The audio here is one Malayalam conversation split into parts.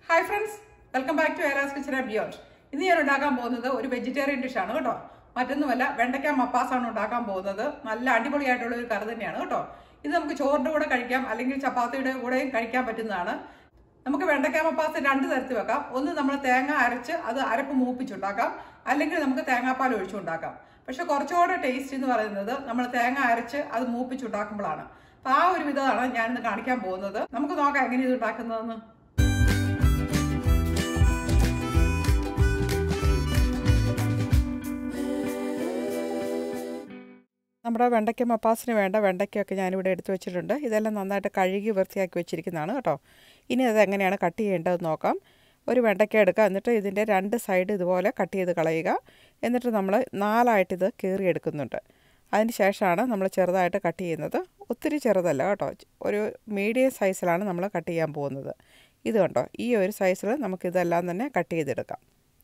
hi friends welcome back to ഏരാസ് കിച്ചൻ ആൻഡ് ബിയോണ്ട് ഇന്ന് ഞാൻ ഉണ്ടാക്കാൻ പോകുന്നത് ഒരു വെജിറ്റേറിയൻ ഡിഷാണ് കേട്ടോ മറ്റൊന്നുമല്ല വെണ്ടയ്ക്ക മപ്പാസാണ് ഉണ്ടാക്കാൻ പോകുന്നത് നല്ല അടിപൊളിയായിട്ടുള്ള ഒരു കറി തന്നെയാണ് കേട്ടോ ഇത് നമുക്ക് ചോറിൻ്റെ കൂടെ കഴിക്കാം അല്ലെങ്കിൽ ചപ്പാത്തിയുടെ കൂടെയും കഴിക്കാൻ പറ്റുന്നതാണ് നമുക്ക് വെണ്ടയ്ക്ക മപ്പാസ് രണ്ട് തരത്തിൽ വെക്കാം ഒന്ന് നമ്മൾ തേങ്ങ അരച്ച് അത് അരപ്പ് മൂപ്പിച്ചുണ്ടാക്കാം അല്ലെങ്കിൽ നമുക്ക് തേങ്ങാപ്പാൽ ഒഴിച്ചുണ്ടാക്കാം പക്ഷെ കുറച്ചുകൂടെ ടേസ്റ്റ് എന്ന് പറയുന്നത് നമ്മൾ തേങ്ങ അരച്ച് അത് മൂപ്പിച്ചുണ്ടാക്കുമ്പോഴാണ് അപ്പോൾ ആ ഒരു വിധമാണ് ഞാനിന്ന് കാണിക്കാൻ പോകുന്നത് നമുക്ക് നോക്കാം എങ്ങനെ ഇത് ഉണ്ടാക്കുന്നതെന്ന് നമ്മുടെ വെണ്ടയ്ക്ക മപ്പാസിന് വേണ്ട വെണ്ടയ്ക്കൊക്കെ ഞാനിവിടെ എടുത്തു വെച്ചിട്ടുണ്ട് ഇതെല്ലാം നന്നായിട്ട് കഴുകി വൃത്തിയാക്കി വെച്ചിരിക്കുന്നതാണ് കേട്ടോ ഇനി അത് എങ്ങനെയാണ് കട്ട് ചെയ്യേണ്ടതെന്ന് നോക്കാം ഒരു വെണ്ടയ്ക്ക എടുക്കുക എന്നിട്ട് ഇതിൻ്റെ രണ്ട് സൈഡ് ഇതുപോലെ കട്ട് ചെയ്ത് കളയുക എന്നിട്ട് നമ്മൾ നാലായിട്ട് ഇത് കീറിയെടുക്കുന്നുണ്ട് അതിന് ശേഷമാണ് നമ്മൾ ചെറുതായിട്ട് കട്ട് ചെയ്യുന്നത് ഒത്തിരി ചെറുതല്ല കേട്ടോ ഒരു മീഡിയം സൈസിലാണ് നമ്മൾ കട്ട് ചെയ്യാൻ പോകുന്നത് ഇത് കണ്ടോ ഈ ഒരു സൈസിൽ നമുക്കിതെല്ലാം തന്നെ കട്ട് ചെയ്തെടുക്കാം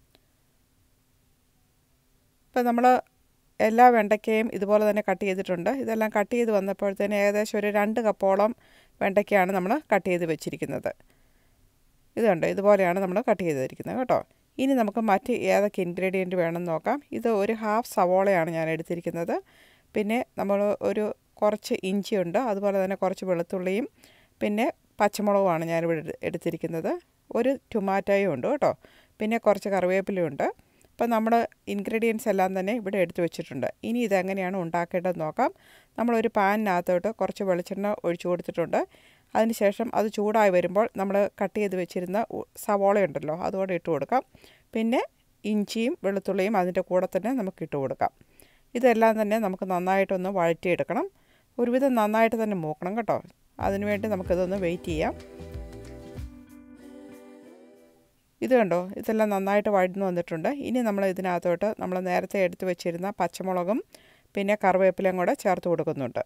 ഇപ്പം നമ്മൾ എല്ലാ വെണ്ടയ്ക്കയും ഇതുപോലെ തന്നെ കട്ട് ചെയ്തിട്ടുണ്ട് ഇതെല്ലാം കട്ട് ചെയ്ത് വന്നപ്പോഴത്തേന് ഏകദേശം ഒരു രണ്ട് കപ്പോളം വെണ്ടയ്ക്കയാണ് നമ്മൾ കട്ട് ചെയ്ത് വെച്ചിരിക്കുന്നത് ഇത് കണ്ടോ ഇതുപോലെയാണ് നമ്മൾ കട്ട് ചെയ്തിരിക്കുന്നത് കേട്ടോ ഇനി നമുക്ക് മറ്റ് ഏതൊക്കെ ഇൻഗ്രീഡിയൻറ്റ് വേണമെന്ന് നോക്കാം ഇത് ഒരു ഹാഫ് സവോളയാണ് ഞാൻ എടുത്തിരിക്കുന്നത് പിന്നെ നമ്മൾ ഒരു കുറച്ച് ഇഞ്ചിയുണ്ട് അതുപോലെ തന്നെ കുറച്ച് വെളുത്തുള്ളിയും പിന്നെ പച്ചമുളകുമാണ് ഞാനിവിടെ എടുത്തിരിക്കുന്നത് ഒരു ടൊമാറ്റോയും ഉണ്ട് കേട്ടോ പിന്നെ കുറച്ച് കറിവേപ്പിലയുണ്ട് അപ്പോൾ നമ്മൾ ഇൻഗ്രീഡിയൻസ് എല്ലാം തന്നെ ഇവിടെ എടുത്തു വെച്ചിട്ടുണ്ട് ഇനി ഇതെങ്ങനെയാണ് ഉണ്ടാക്കേണ്ടത് നോക്കാം നമ്മളൊരു പാനിനകത്തോട്ട് കുറച്ച് വെളിച്ചെണ്ണ ഒഴിച്ചു കൊടുത്തിട്ടുണ്ട് അതിനുശേഷം അത് ചൂടായി വരുമ്പോൾ നമ്മൾ കട്ട് ചെയ്ത് വെച്ചിരുന്ന സവോള ഉണ്ടല്ലോ അതുകൂടെ ഇട്ട് കൊടുക്കാം പിന്നെ ഇഞ്ചിയും വെളുത്തുള്ളിയും അതിൻ്റെ കൂടെ തന്നെ നമുക്ക് ഇട്ട് കൊടുക്കാം ഇതെല്ലാം തന്നെ നമുക്ക് നന്നായിട്ടൊന്ന് വഴറ്റിയെടുക്കണം ഒരുവിധം നന്നായിട്ട് തന്നെ മൂക്കണം കേട്ടോ അതിനുവേണ്ടി നമുക്കിതൊന്ന് വെയിറ്റ് ചെയ്യാം ഇത് കണ്ടോ ഇതെല്ലാം നന്നായിട്ട് വഴന്നു വന്നിട്ടുണ്ട് ഇനി നമ്മൾ ഇതിനകത്തോട്ട് നമ്മൾ നേരത്തെ എടുത്തു വെച്ചിരുന്ന പച്ചമുളകും പിന്നെ കറിവേപ്പിലയും കൂടെ ചേർത്ത് കൊടുക്കുന്നുണ്ട്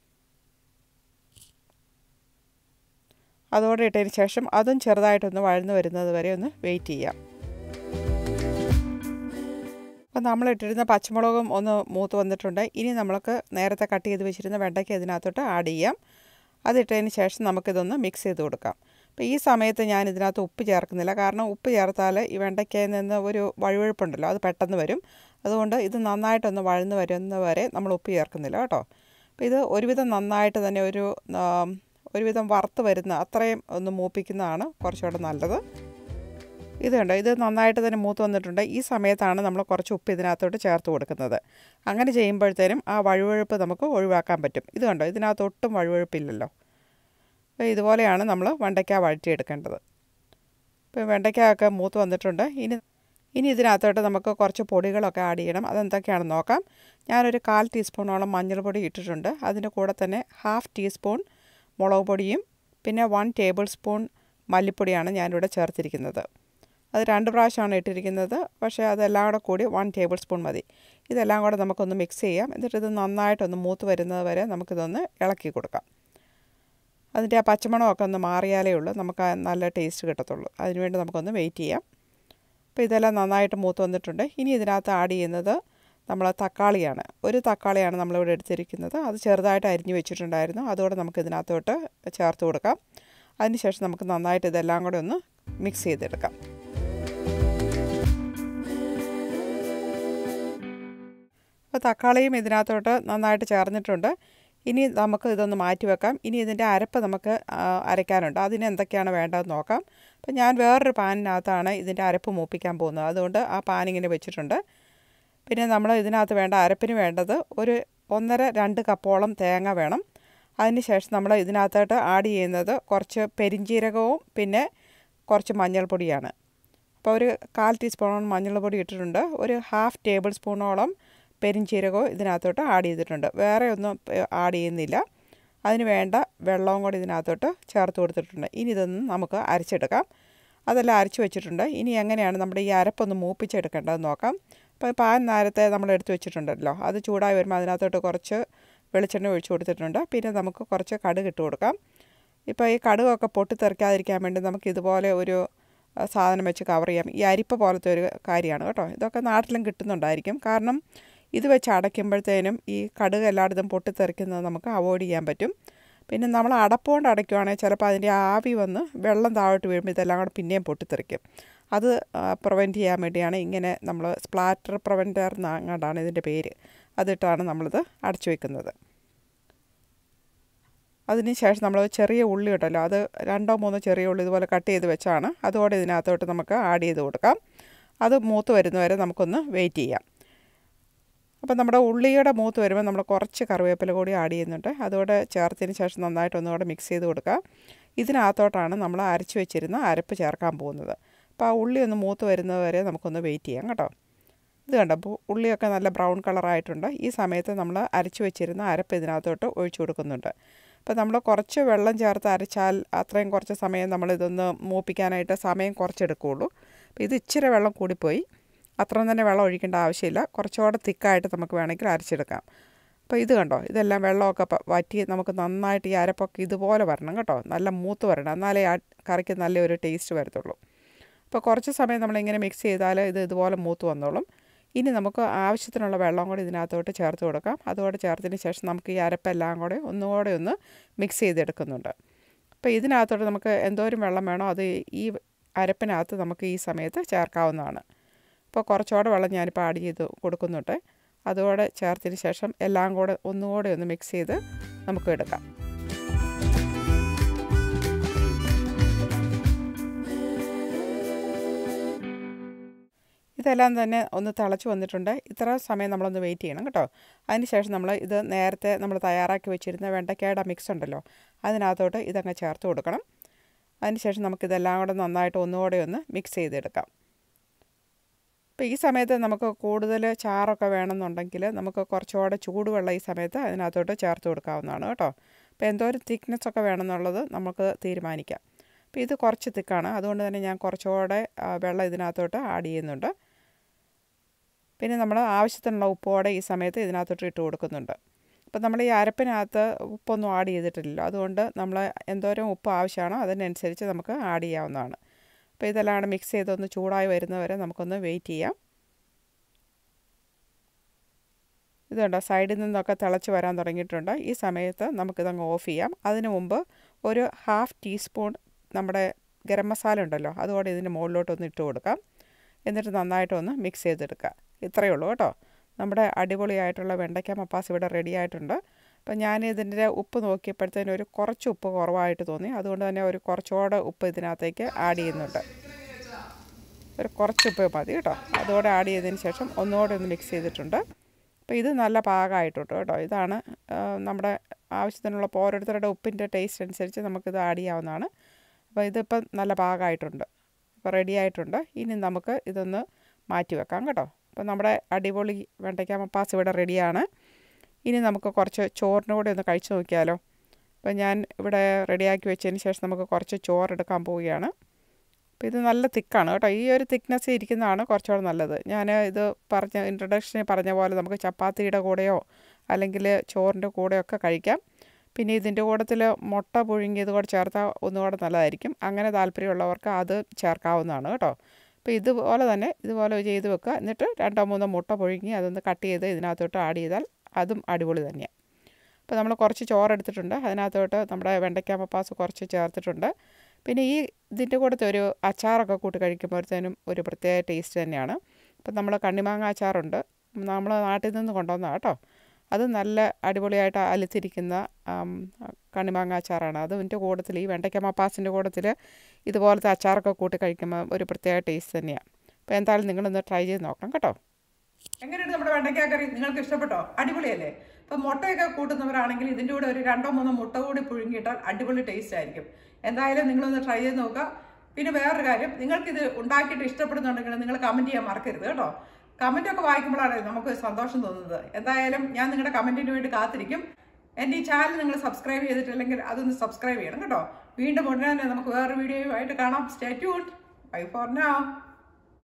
അതോടെ ഇട്ടതിന് ശേഷം അതും ചെറുതായിട്ടൊന്ന് വഴന്നു വരുന്നത് വരെ ഒന്ന് വെയിറ്റ് ചെയ്യാം അപ്പോൾ നമ്മൾ ഇട്ടിരുന്ന പച്ചമുളകും ഒന്ന് മൂത്ത് വന്നിട്ടുണ്ട് ഇനി നമ്മൾക്ക് നേരത്തെ കട്ട് ചെയ്ത് വെച്ചിരുന്ന വെണ്ടയ്ക്ക് ഇതിനകത്തോട്ട് ആഡ് ചെയ്യാം അതിട്ടതിന് ശേഷം നമുക്കിതൊന്ന് മിക്സ് ചെയ്ത് കൊടുക്കാം അപ്പോൾ ഈ സമയത്ത് ഞാൻ ഇതിനകത്ത് ഉപ്പ് ചേർക്കുന്നില്ല കാരണം ഉപ്പ് ചേർത്താൽ ഈ വെണ്ടയ്ക്കയിൽ നിന്ന് ഒരു വഴുവഴുപ്പുണ്ടല്ലോ അത് പെട്ടെന്ന് വരും അതുകൊണ്ട് ഇത് നന്നായിട്ടൊന്ന് വഴന്ന് വരുന്ന വരെ നമ്മൾ ഉപ്പ് ചേർക്കുന്നില്ല കേട്ടോ അപ്പോൾ ഇത് ഒരുവിധം നന്നായിട്ട് തന്നെ ഒരു ഒരുവിധം വറുത്ത് വരുന്ന അത്രയും ഒന്ന് മൂപ്പിക്കുന്നതാണ് കുറച്ചുകൂടെ നല്ലത് ഇത് കണ്ടോ ഇത് നന്നായിട്ട് തന്നെ മൂത്ത് വന്നിട്ടുണ്ട് ഈ സമയത്താണ് നമ്മൾ കുറച്ച് ഉപ്പ് ഇതിനകത്തോട്ട് ചേർത്ത് കൊടുക്കുന്നത് അങ്ങനെ ചെയ്യുമ്പോഴത്തേനും ആ വഴുവഴുപ്പ് നമുക്ക് ഒഴിവാക്കാൻ പറ്റും ഇത് കണ്ടോ ഇതിനകത്ത് ഒട്ടും വഴുവഴുപ്പില്ലല്ലോ അപ്പോൾ ഇതുപോലെയാണ് നമ്മൾ വെണ്ടയ്ക്ക വഴറ്റിയെടുക്കേണ്ടത് ഇപ്പോൾ വെണ്ടയ്ക്ക മൂത്ത് വന്നിട്ടുണ്ട് ഇനി ഇനി ഇതിനകത്തോട്ട് നമുക്ക് കുറച്ച് പൊടികളൊക്കെ ആഡ് ചെയ്യണം അതെന്തൊക്കെയാണെന്ന് നോക്കാം ഞാനൊരു കാൽ ടീസ്പൂണോളം മഞ്ഞൾപ്പൊടി ഇട്ടിട്ടുണ്ട് അതിൻ്റെ കൂടെ തന്നെ ഹാഫ് ടീസ്പൂൺ മുളക് പൊടിയും പിന്നെ വൺ ടേബിൾ സ്പൂൺ മല്ലിപ്പൊടിയാണ് ഞാനിവിടെ ചേർത്തിരിക്കുന്നത് അത് രണ്ട് പ്രാവശ്യമാണ് ഇട്ടിരിക്കുന്നത് പക്ഷേ അതെല്ലാം കൂടെ കൂടി വൺ ടേബിൾ സ്പൂൺ മതി ഇതെല്ലാം കൂടെ നമുക്കൊന്ന് മിക്സ് ചെയ്യാം എന്നിട്ട് ഇത് നന്നായിട്ടൊന്ന് മൂത്ത് വരുന്നത് വരെ നമുക്കിതൊന്ന് ഇളക്കി കൊടുക്കാം അതിൻ്റെ ആ പച്ചമണമൊക്കെ ഒന്ന് മാറിയാലേ ഉള്ളൂ നമുക്ക് നല്ല ടേസ്റ്റ് കിട്ടത്തുള്ളൂ അതിനുവേണ്ടി നമുക്കൊന്ന് വെയിറ്റ് ചെയ്യാം അപ്പോൾ ഇതെല്ലാം നന്നായിട്ട് മൂത്ത് വന്നിട്ടുണ്ട് ഇനി ഇതിനകത്ത് ആഡ് ചെയ്യുന്നത് നമ്മൾ തക്കാളിയാണ് ഒരു തക്കാളിയാണ് നമ്മളിവിടെ എടുത്തിരിക്കുന്നത് അത് ചെറുതായിട്ട് അരിഞ്ഞു വെച്ചിട്ടുണ്ടായിരുന്നു അതുകൂടെ നമുക്ക് ഇതിനകത്തോട്ട് ചേർത്ത് കൊടുക്കാം അതിനുശേഷം നമുക്ക് നന്നായിട്ട് ഇതെല്ലാം കൂടെ ഒന്ന് മിക്സ് ചെയ്തെടുക്കാം അപ്പോൾ തക്കാളിയും ഇതിനകത്തോട്ട് നന്നായിട്ട് ചേർന്നിട്ടുണ്ട് ഇനി നമുക്ക് ഇതൊന്ന് മാറ്റി വെക്കാം ഇനി ഇതിൻ്റെ അരപ്പ് നമുക്ക് അരയ്ക്കാനുണ്ട് അതിന് എന്തൊക്കെയാണ് വേണ്ടതെന്ന് നോക്കാം അപ്പോൾ ഞാൻ വേറൊരു പാനിനകത്താണ് ഇതിൻ്റെ അരപ്പ് മൂപ്പിക്കാൻ പോകുന്നത് അതുകൊണ്ട് ആ പാൻ ഇങ്ങനെ വെച്ചിട്ടുണ്ട് പിന്നെ നമ്മൾ ഇതിനകത്ത് വേണ്ട അരപ്പിന് വേണ്ടത് ഒരു ഒന്നര രണ്ട് കപ്പോളം തേങ്ങ വേണം അതിന് ശേഷം നമ്മൾ ഇതിനകത്തോട്ട് ആഡ് ചെയ്യുന്നത് കുറച്ച് പെരിഞ്ജീരകവും പിന്നെ കുറച്ച് മഞ്ഞൾപ്പൊടിയാണ് അപ്പോൾ ഒരു കാൽ ടീസ്പൂണോളം മഞ്ഞൾപ്പൊടി ഇട്ടിട്ടുണ്ട് ഒരു ഹാഫ് ടേബിൾ സ്പൂണോളം പെരിഞ്ചീരകവും ഇതിനകത്തോട്ട് ആഡ് ചെയ്തിട്ടുണ്ട് വേറെ ഒന്നും ആഡ് ചെയ്യുന്നില്ല അതിന് വേണ്ട വെള്ളവും കൂടി ഇതിനകത്തോട്ട് ചേർത്ത് കൊടുത്തിട്ടുണ്ട് ഇനി ഇതൊന്നും നമുക്ക് അരച്ചെടുക്കാം അതെല്ലാം അരച്ച് വെച്ചിട്ടുണ്ട് ഇനി എങ്ങനെയാണ് നമ്മുടെ ഈ അരപ്പൊന്ന് മൂപ്പിച്ചെടുക്കേണ്ടതെന്ന് നോക്കാം അപ്പോൾ പാൻ നേരത്തെ നമ്മൾ എടുത്ത് വെച്ചിട്ടുണ്ടല്ലോ അത് ചൂടായി വരുമ്പോൾ അതിനകത്തോട്ട് കുറച്ച് വെളിച്ചെണ്ണ ഒഴിച്ചു കൊടുത്തിട്ടുണ്ട് പിന്നെ നമുക്ക് കുറച്ച് കടുക് ഇട്ട് കൊടുക്കാം ഇപ്പോൾ ഈ കടുകൊക്കെ പൊട്ടിത്തെറിക്കാതിരിക്കാൻ വേണ്ടി നമുക്ക് ഇതുപോലെ ഒരു സാധനം വെച്ച് കവർ ചെയ്യാം ഈ അരിപ്പ പോലത്തെ ഒരു കാര്യമാണ് കേട്ടോ ഇതൊക്കെ നാട്ടിലും കിട്ടുന്നുണ്ടായിരിക്കും കാരണം ഇത് വെച്ച് അടയ്ക്കുമ്പോഴത്തേനും ഈ കടുക് എല്ലായിടത്തും പൊട്ടിത്തെറിക്കുന്നത് നമുക്ക് അവോയ്ഡ് ചെയ്യാൻ പറ്റും പിന്നെ നമ്മൾ അടപ്പുകൊണ്ട് അടയ്ക്കുവാണെങ്കിൽ ചിലപ്പോൾ അതിൻ്റെ ആവി വന്ന് വെള്ളം താഴോട്ട് വീഴുമ്പോൾ ഇതെല്ലാം കൂടെ പിന്നെയും പൊട്ടിത്തെറിക്കും അത് പ്രിവെൻറ്റ് ചെയ്യാൻ വേണ്ടിയാണ് ഇങ്ങനെ നമ്മൾ സ്പ്ലാറ്റർ പ്രിവെൻറ്റർ അങ്ങാണ്ടാണ് ഇതിൻ്റെ പേര് അതിട്ടാണ് നമ്മളിത് അടച്ചു വെക്കുന്നത് അതിന് ശേഷം നമ്മൾ ചെറിയ ഉള്ളി ഉണ്ടല്ലോ അത് രണ്ടോ മൂന്നോ ചെറിയ ഉള്ളി ഇതുപോലെ കട്ട് ചെയ്ത് വെച്ചാണ് അതുകൂടെ ഇതിനകത്തോട്ട് നമുക്ക് ആഡ് ചെയ്ത് കൊടുക്കാം അത് മൂത്ത് വരുന്നവരെ നമുക്കൊന്ന് വെയിറ്റ് ചെയ്യാം അപ്പോൾ നമ്മുടെ ഉള്ളിയുടെ മൂത്ത് വരുമ്പോൾ നമ്മൾ കുറച്ച് കറിവേപ്പില കൂടി ആഡ് ചെയ്യുന്നുണ്ട് അതുകൂടെ ചേർത്തതിന് ശേഷം നന്നായിട്ട് ഒന്നുകൂടെ മിക്സ് ചെയ്ത് കൊടുക്കുക ഇതിനകത്തോട്ടാണ് നമ്മൾ അരച്ച് വെച്ചിരുന്ന അരപ്പ് ചേർക്കാൻ പോകുന്നത് അപ്പോൾ ആ ഉള്ളി ഒന്ന് മൂത്ത് വരുന്നത് വരെ നമുക്കൊന്ന് വെയിറ്റ് ചെയ്യാം കേട്ടോ ഇത് കണ്ടപ്പോൾ ഉള്ളിയൊക്കെ നല്ല ബ്രൗൺ കളറായിട്ടുണ്ട് ഈ സമയത്ത് നമ്മൾ അരച്ച് വെച്ചിരുന്ന അരപ്പ് ഇതിനകത്തോട്ട് ഒഴിച്ചു കൊടുക്കുന്നുണ്ട് അപ്പോൾ നമ്മൾ കുറച്ച് വെള്ളം ചേർത്ത് അരച്ചാൽ അത്രയും കുറച്ച് സമയം നമ്മളിതൊന്ന് മൂപ്പിക്കാനായിട്ട് സമയം കുറച്ചെടുക്കുകയുള്ളൂ അപ്പോൾ ഇത് ഇച്ചിരി വെള്ളം കൂടിപ്പോയി അത്രയും തന്നെ വെള്ളം ഒഴിക്കേണ്ട ആവശ്യമില്ല കുറച്ചുകൂടെ തിക്കായിട്ട് നമുക്ക് വേണമെങ്കിൽ അരച്ചെടുക്കാം അപ്പോൾ ഇത് കണ്ടോ ഇതെല്ലാം വെള്ളമൊക്കെ വറ്റി നമുക്ക് നന്നായിട്ട് ഈ അരപ്പൊക്കെ ഇതുപോലെ വരണം കേട്ടോ നല്ല മൂത്ത് വരണം എന്നാലേ ആ കറിക്ക് നല്ലൊരു ടേസ്റ്റ് വരത്തുള്ളൂ അപ്പോൾ കുറച്ച് സമയം നമ്മളിങ്ങനെ മിക്സ് ചെയ്താൽ ഇത് ഇതുപോലെ മൂത്ത് വന്നോളും ഇനി നമുക്ക് ആവശ്യത്തിനുള്ള വെള്ളം കൂടി ഇതിനകത്തോട്ട് ചേർത്ത് കൊടുക്കാം അതുകൂടെ ചേർത്തതിന് ശേഷം നമുക്ക് ഈ അരപ്പെല്ലാം കൂടെ ഒന്നുകൂടെ ഒന്ന് മിക്സ് ചെയ്തെടുക്കുന്നുണ്ട് അപ്പോൾ ഇതിനകത്തോട്ട് നമുക്ക് എന്തോരം വെള്ളം വേണോ അത് ഈ അരപ്പിനകത്ത് നമുക്ക് ഈ സമയത്ത് ചേർക്കാവുന്നതാണ് അപ്പോൾ കുറച്ചുകൂടെ വെള്ളം ഞാനിപ്പോൾ ആഡ് ചെയ്ത് കൊടുക്കുന്നുണ്ട് അതുകൂടെ ചേർത്തതിന് ശേഷം എല്ലാം കൂടെ ഒന്നുകൂടെ ഒന്ന് മിക്സ് ചെയ്ത് നമുക്ക് എടുക്കാം ഇതെല്ലാം തന്നെ ഒന്ന് തിളച്ച് വന്നിട്ടുണ്ട് ഇത്ര സമയം നമ്മളൊന്ന് വെയിറ്റ് ചെയ്യണം കേട്ടോ അതിന് ശേഷം നമ്മൾ ഇത് നേരത്തെ നമ്മൾ തയ്യാറാക്കി വെച്ചിരുന്ന വെണ്ടയ്ക്കയുടെ മിക്സ് ഉണ്ടല്ലോ അതിനകത്തോട്ട് ഇതങ്ങ് ചേർത്ത് കൊടുക്കണം അതിന് ശേഷം നമുക്കിതെല്ലാം കൂടെ നന്നായിട്ട് ഒന്നുകൂടെ ഒന്ന് മിക്സ് ചെയ്തെടുക്കാം അപ്പോൾ ഈ സമയത്ത് നമുക്ക് കൂടുതൽ ചാറൊക്കെ വേണമെന്നുണ്ടെങ്കിൽ നമുക്ക് കുറച്ചുകൂടെ ചൂടുവെള്ളം ഈ സമയത്ത് അതിനകത്തോട്ട് ചേർത്ത് കൊടുക്കാവുന്നതാണ് കേട്ടോ അപ്പോൾ എന്തോരം തിക്നെസ് ഒക്കെ വേണമെന്നുള്ളത് നമുക്ക് തീരുമാനിക്കാം അപ്പോൾ ഇത് കുറച്ച് തിക്കാണ് അതുകൊണ്ട് തന്നെ ഞാൻ കുറച്ചുകൂടെ വെള്ളം ഇതിനകത്തോട്ട് ആഡ് ചെയ്യുന്നുണ്ട് പിന്നെ നമ്മൾ ആവശ്യത്തിനുള്ള ഉപ്പോടെ ഈ സമയത്ത് ഇതിനകത്തോട്ട് ഇട്ട് കൊടുക്കുന്നുണ്ട് അപ്പോൾ നമ്മൾ ഈ അരപ്പിനകത്ത് ഉപ്പൊന്നും ആഡ് ചെയ്തിട്ടില്ലല്ലോ അതുകൊണ്ട് നമ്മൾ എന്തോരം ഉപ്പ് ആവശ്യമാണോ അതിനനുസരിച്ച് നമുക്ക് ആഡ് ചെയ്യാവുന്നതാണ് അപ്പോൾ ഇതെല്ലാം മിക്സ് ചെയ്തൊന്ന് ചൂടായി വരുന്നവരെ നമുക്കൊന്ന് വെയിറ്റ് ചെയ്യാം ഇതുണ്ട് സൈഡിൽ നിന്നൊക്കെ തിളച്ച് വരാൻ തുടങ്ങിയിട്ടുണ്ട് ഈ സമയത്ത് നമുക്കിതങ്ങ് ഓഫ് ചെയ്യാം അതിനു മുമ്പ് ഒരു ഹാഫ് ടീസ്പൂൺ നമ്മുടെ ഗരം മസാല ഉണ്ടല്ലോ അതുകൂടെ ഇതിൻ്റെ മുകളിലോട്ടൊന്ന് ഇട്ട് കൊടുക്കാം എന്നിട്ട് നന്നായിട്ടൊന്ന് മിക്സ് ചെയ്തെടുക്കുക ഇത്രയേ ഉള്ളൂ കേട്ടോ നമ്മുടെ അടിപൊളിയായിട്ടുള്ള വെണ്ടയ്ക്ക മപ്പാസ് ഇവിടെ റെഡി ആയിട്ടുണ്ട് അപ്പം ഞാൻ ഇതിൻ്റെ ഉപ്പ് നോക്കിയപ്പോഴത്തേനും ഒരു കുറച്ച് ഉപ്പ് കുറവായിട്ട് തോന്നി അതുകൊണ്ട് തന്നെ ഒരു കുറച്ചുകൂടെ ഉപ്പ് ഇതിനകത്തേക്ക് ആഡ് ചെയ്യുന്നുണ്ട് ഒരു കുറച്ച് ഉപ്പ് മതി കേട്ടോ അതോടെ ആഡ് ചെയ്തതിന് ശേഷം ഒന്നുകൂടെ ഒന്ന് മിക്സ് ചെയ്തിട്ടുണ്ട് അപ്പോൾ ഇത് നല്ല പാകമായിട്ടുണ്ട് കേട്ടോ ഇതാണ് നമ്മുടെ ആവശ്യത്തിനുള്ള ഓരോരുത്തരുടെ ഉപ്പിൻ്റെ ടേസ്റ്റ് അനുസരിച്ച് നമുക്കിത് ആഡ് ചെയ്യാവുന്നതാണ് അപ്പോൾ ഇതിപ്പം നല്ല പാകമായിട്ടുണ്ട് അപ്പോൾ റെഡി ആയിട്ടുണ്ട് ഇനി നമുക്ക് ഇതൊന്ന് മാറ്റി വെക്കാം കേട്ടോ അപ്പോൾ നമ്മുടെ അടിപൊളി വെണ്ടയ്ക്ക മപ്പാസ് ഇവിടെ റെഡിയാണ് ഇനി നമുക്ക് കുറച്ച് ചോറിൻ്റെ കൂടെ ഒന്ന് കഴിച്ചു നോക്കിയാലോ അപ്പോൾ ഞാൻ ഇവിടെ റെഡിയാക്കി വെച്ചതിന് ശേഷം നമുക്ക് കുറച്ച് ചോറെടുക്കാൻ പോവുകയാണ് അപ്പോൾ ഇത് നല്ല തിക്കാണ് കേട്ടോ ഈ ഒരു തിക്നെസ് ഇരിക്കുന്നതാണ് കുറച്ചുകൂടെ നല്ലത് ഞാൻ ഇത് പറഞ്ഞ ഇൻട്രഡക്ഷനിൽ പറഞ്ഞ പോലെ നമുക്ക് ചപ്പാത്തിയുടെ കൂടെയോ അല്ലെങ്കിൽ ചോറിൻ്റെ കൂടെയൊക്കെ കഴിക്കാം പിന്നെ ഇതിൻ്റെ കൂട്ടത്തിൽ മുട്ട പുഴുങ്ങിയത് കൂടെ ചേർത്താൽ ഒന്നുകൂടെ നല്ലതായിരിക്കും അങ്ങനെ താല്പര്യമുള്ളവർക്ക് അത് ചേർക്കാവുന്നതാണ് കേട്ടോ അപ്പോൾ ഇതുപോലെ തന്നെ ഇതുപോലെ ചെയ്ത് വെക്കുക എന്നിട്ട് രണ്ടോ മൂന്നോ മുട്ട പുഴുങ്ങി അതൊന്ന് കട്ട് ചെയ്ത് ഇതിനകത്തോട്ട് ആഡ് ചെയ്താൽ അതും അടിപൊളി തന്നെയാണ് അപ്പോൾ നമ്മൾ കുറച്ച് ചോറ് എടുത്തിട്ടുണ്ട് അതിനകത്തോട്ട് നമ്മുടെ വെണ്ടയ്ക്ക മപ്പാസ് കുറച്ച് ചേർത്തിട്ടുണ്ട് പിന്നെ ഈ ഇതിൻ്റെ കൂടത്തെ ഒരു അച്ചാറൊക്കെ കൂട്ടി കഴിക്കുമ്പോഴത്തേനും ഒരു പ്രത്യേക ടേസ്റ്റ് തന്നെയാണ് അപ്പം നമ്മൾ കണ്ണിമാങ്ങ അച്ചാറുണ്ട് നമ്മൾ നാട്ടിൽ നിന്ന് കൊണ്ടുവന്നതാണ് കേട്ടോ അത് നല്ല അടിപൊളിയായിട്ട് അലുത്തിരിക്കുന്ന കണ്ണിമാങ്ങ അച്ചാറാണ് അതിൻ്റെ കൂട്ടത്തിൽ ഈ വെണ്ടയ്ക്ക മപ്പാസിൻ്റെ കൂട്ടത്തിൽ ഇതുപോലത്തെ അച്ചാറൊക്കെ കൂട്ടി കഴിക്കുമ്പോൾ ഒരു പ്രത്യേക ടേസ്റ്റ് തന്നെയാണ് അപ്പോൾ എന്തായാലും നിങ്ങളൊന്ന് ട്രൈ ചെയ്ത് നോക്കണം കേട്ടോ എങ്ങനെയുണ്ട് നമ്മുടെ വെണ്ടയ്ക്ക കറി നിങ്ങൾക്ക് ഇഷ്ടപ്പെട്ടോ അടിപൊളിയല്ലേ ഇപ്പം മുട്ടയൊക്കെ കൂട്ടുന്നവരാണെങ്കിൽ ഇതിൻ്റെ കൂടെ ഒരു രണ്ടോ മൂന്നോ മുട്ട കൂടി പുഴുങ്ങിയിട്ടാൽ അടിപൊളി ടേസ്റ്റ് ആയിരിക്കും എന്തായാലും നിങ്ങളൊന്ന് ട്രൈ ചെയ്ത് നോക്കുക പിന്നെ വേറൊരു കാര്യം നിങ്ങൾക്കിത് ഉണ്ടാക്കിയിട്ട് ഇഷ്ടപ്പെടുന്നുണ്ടെങ്കിൽ നിങ്ങൾ കമൻറ്റ് ചെയ്യാൻ മറക്കരുത് കേട്ടോ കമൻറ്റൊക്കെ വായിക്കുമ്പോഴാണ് നമുക്ക് സന്തോഷം തോന്നുന്നത് എന്തായാലും ഞാൻ നിങ്ങളുടെ കമൻറ്റിന് വേണ്ടി കാത്തിരിക്കും എൻ്റെ ഈ ചാനൽ നിങ്ങൾ സബ്സ്ക്രൈബ് ചെയ്തിട്ടില്ലെങ്കിൽ അതൊന്ന് സബ്സ്ക്രൈബ് ചെയ്യണം കേട്ടോ വീണ്ടും ഉടനെ തന്നെ നമുക്ക് വേറൊരു വീഡിയോയുമായിട്ട് കാണാം stay tuned bye for now